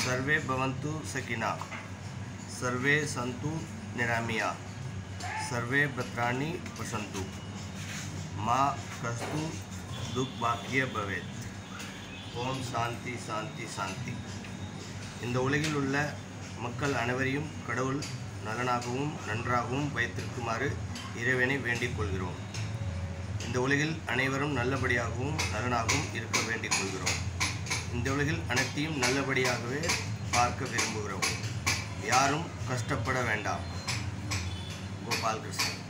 सर्वे भवन्तु सकिना सर्वे सन्तु निरामिया सर्वे भद्राणि पशन्तु मा कस्तु दुर्भाग्य भवेत् ஓம் சாந்தி சாந்தி சாந்தி இந்த உலகில் உள்ள மக்கள் அனைவரையும் கடவுள் நலனாகவும் நன்றாகவும் வைத்திருக்குமாறு இறைவனை வேண்டிக் கொள்கிறோம் இந்த உலகில் அனைவரும் நல்லபடியாகவும் நலனாகவும் இருக்க வேண்டிக் கொள்கிறோம் இந்த உலகில் அனைத்தையும் நல்லபடியாகவே பார்க்க விரும்புகிறோம் யாரும் கஷ்டப்பட வேண்டாம் கோபால் கிருஷ்ணன்